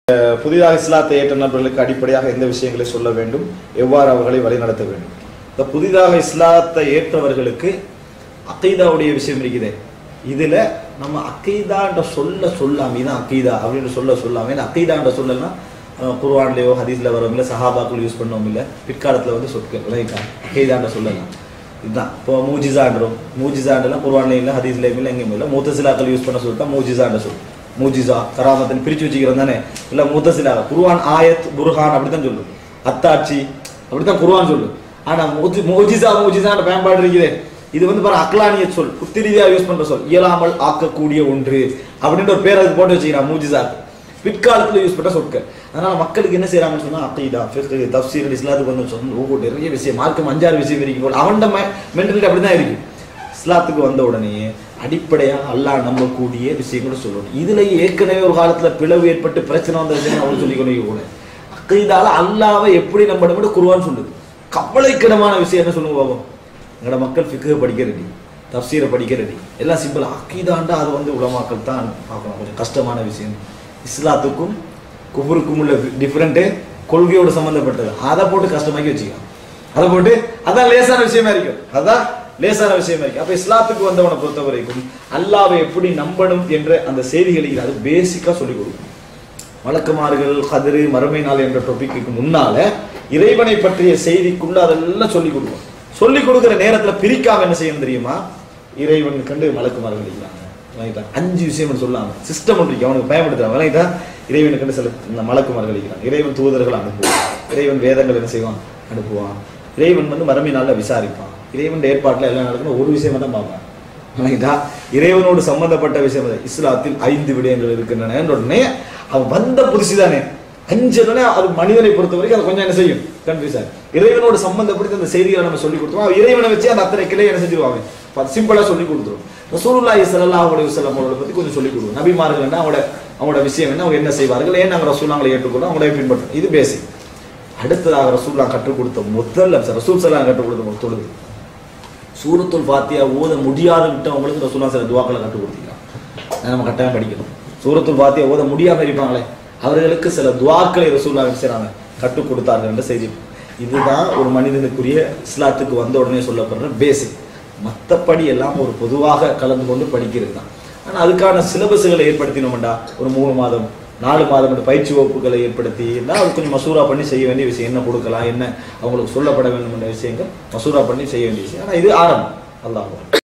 புதிதாக இஸ்லாத்தை ஏற்ற நபர்களுக்கு அடிப்படையாக எந்த விஷயங்களை சொல்ல வேண்டும் எவ்வாறு அவர்களை வழிநடத்த வேண்டும் இந்த புதிதாக இஸ்லாத்தை ஏற்றவர்களுக்கு அக்கீதாவுடைய விஷயம் இருக்குதே இதுல நம்ம அக்கீதான்ற சொல்ல சொல்லாம இதான் அக்கீதா அப்படின்னு சொல்ல சொல்லாம ஏன்னா அக்கீதான்ற சொல்லலாம் அஹ், குர்ஆன்லயோ ஹதீஸ்ல வரும் இல்ல சஹாபாக்கள் யூஸ் பண்ணவும் இல்ல பிற்காலத்துல வந்து சொற்கள் விளைவிக்கலாம் அக்கீதான்ற சொல்லலாம் இதுதான் இப்போ மூஜிசான்றோம் மூஜிசாண்டெல்லாம் குர்ஆன்லயும் இல்லை ஹதீஸ்லயும் இல்லை எங்கேயும் இல்லை மூத்தசிலாக்கள் யூஸ் பண்ண சொல்லிட்டா மூஜிசான்ற சொல் மூஜிசா கராமத்தின் பிரிச்சு வச்சுக்கிறோம் தானே இல்ல மூத்தசிலா குர்ஆன் ஆயத் புர்ஹான் அப்படித்தான் சொல்லும் அத்தாட்சி அப்படித்தான் குர்ஆன் சொல்லு ஆனா மூஜி மூஜிசா மூஜிசான்ற பயன்பாடு இருக்குதே இது வந்து பாரு அக்லானிய சொல் புத்திரீதியா யூஸ் பண்ற சொல் இயலாமல் ஆக்கக்கூடிய ஒன்று அப்படின்ற ஒரு பேர் அதுக்கு போட்டு வச்சுக்கிறான் மூஜிசா பிற்காலத்துல யூஸ் பண்ண சொற்கள் அதனால மக்களுக்கு என்ன செய்யறாங்கன்னு சொன்னா அக்கீதா ஃபிக்ஹ் தஃப்சீர் இஸ்லாத்துக்கு வந்து சொன்ன ஒவ்வொரு நிறைய விஷயம் மார்க்கம் அஞ்சாறு விஷயம் இருக்கு போல அவன்ட மென்டலிட்டி அப்படிதான் இருக்கு இஸ்லாத்துக்கு வந்த உடனே அடிப்படையா அல்லாஹ் நம்பக்கூடிய விஷயங்களை சொல்லணும் இதுல ஏற்கனவே ஒரு காலத்துல பிளவு ஏற்பட்டு பிரச்சனை வந்த விஷயம் அவன் சொல்லி கொண்டு கூட அக்கீதால அல்லாவை எப்படி நம்பணும் குருவான்னு சொல்லுது கவலைக்கிடமான விஷயம் என்ன சொல்லுங்க பாபம் எங்களோட மக்கள் ஃபிக்கு படிக்க ரெடி தப்சீரை படிக்க ரெடி எல்லாம் சிம்பிள் அக்கீதாண்டா அது வந்து உலமாக்கள் தான் பார்க்கணும் கொஞ்சம் கஷ்டமான விஷயம் இஸ்லாத்துக்கும் குபுருக்கும் உள்ள டிஃப்ரெண்ட்டு கொள்கையோடு சம்மந்தப்பட்டது அதை போட்டு கஷ்டமாக்கி வச்சுக்கலாம் அதை போட்டு அதான் லேசான விஷயமா இருக்கும் அதான் லேசான விஷயமா இருக்கு அப்ப இஸ்லாத்துக்கு வந்தவனை பொறுத்த வரைக்கும் அல்லாவை எப்படி நம்பணும் என்ற அந்த செய்திகளை அது பேசிக்கா சொல்லிக் கொடுக்கும் வழக்கமாறுகள் கதிரு மறுமை நாள் என்ற டாபிக்கு முன்னால இறைவனை பற்றிய செய்திக்குள்ள அதெல்லாம் சொல்லிக் கொடுக்கும் சொல்லிக் கொடுக்கிற நேரத்துல பிரிக்காம என்ன செய்யணும் தெரியுமா இறைவன் கண்டு மலக்குமார்கள் இருக்கிறாங்க விளங்கிட்டா? அஞ்சு விஷயம் சொல்லாம சிஸ்டம் ஒன்று இருக்கு அவனுக்கு பயன்படுத்துறான் விளங்கிட்டா இறைவனுக்கு கண்டு சில இந்த மலக்குமார்கள் இருக்கிறான் இறைவன் தூதர்கள் அனுப்புவான் இறைவன் வேதங்கள் என்ன செய்வான் அனுப்புவான் இறைவன் வந்து மறுமை நாள்ல விசாரிப்பான் இறைவன் ஏற்பாட்டுல எல்லாம் நடக்கணும் ஒரு விஷயமா தான் பார்ப்பான் விளங்கிட்டா? இறைவனோடு சம்பந்தப்பட்ட விஷயம் அது. இஸ்லாத்தில் ஐந்து விடயங்கள் இருக்கின்றன என்ற உடனே அவன் வந்த புதுசு தானே அஞ்சதுனே அது மனிதனை பொறுத்த வரைக்கும் அது கொஞ்சம் என்ன செய்யும் கன்ஃபியூஸ் ஆகும் இறைவனோடு சம்பந்தப்படுத்தி அந்த செய்திகளை நம்ம சொல்லி கொடுத்தோம் அவன் இறைவனை வச்சு அந்த அத்தனை கிளை என்ன செஞ்சிருவாங்க அது சிம்பிளா சொல்லி கொடுத்துரும் ரசூலுல்லாஹி ஸல்லல்லாஹு அலைஹி வஸல்லம் அவர்களை பத்தி கொஞ்சம் சொல்லி கொடுக்கும் நபிமார்கள் என்ன அவங்களோட அவங்களோட விஷயம் என்ன அவங்க என்ன செய்வார்கள் ஏன் நாங்கள் ரசூலாங்களை ஏற்றுக்கொள்ளும் அவங்களே பின்பற்றோம் இது பேசிக் அடுத்ததாக ரசூல்லா கற்றுக் கொடுத்த முதல் அம்சம் ரசூல் சலாம் கற்றுக் கொடுத்த முதல் தொழுது சூரத்துல் ஃபாத்தியா ஓத முடியாத விட்டவங்களுக்கு ரசூலா சில துவாக்களை கற்றுக் கொடுத்தீங்க நம்ம கட்டாயம் படிக்கணும் சூரத்துல் ஃபாத்தியா ஓத முடியாம இருப்பாங்களே அவர்களுக்கு சில துவாக்களை ரசூல்லா என்ன செய்றாங்க கற்றுக் கொடுத்தார்கள் என்ற செய்தி இதுதான் ஒரு மனிதனுக்குரிய இஸ்லாத்துக்கு வந்த உடனே சொல்லப்படுற பேசிக் மற்றபடி எல்லாம் ஒரு பொதுவாக கலந்து கொண்டு படிக்கிறது தான் ஆனால் அதுக்கான சிலபஸுகளை ஏற்படுத்தினோம்டா ஒரு மூணு மாதம் நாலு மாதம் இந்த பயிற்சி வகுப்புகளை ஏற்படுத்தி இருந்தால் அது கொஞ்சம் மசூரா பண்ணி செய்ய வேண்டிய விஷயம் என்ன கொடுக்கலாம் என்ன அவங்களுக்கு சொல்லப்பட வேண்டும் என்ற விஷயங்கள் மசூரா பண்ணி செய்ய வேண்டிய விஷயம் ஆனால் இது ஆரம்பம் அல்லாஹ்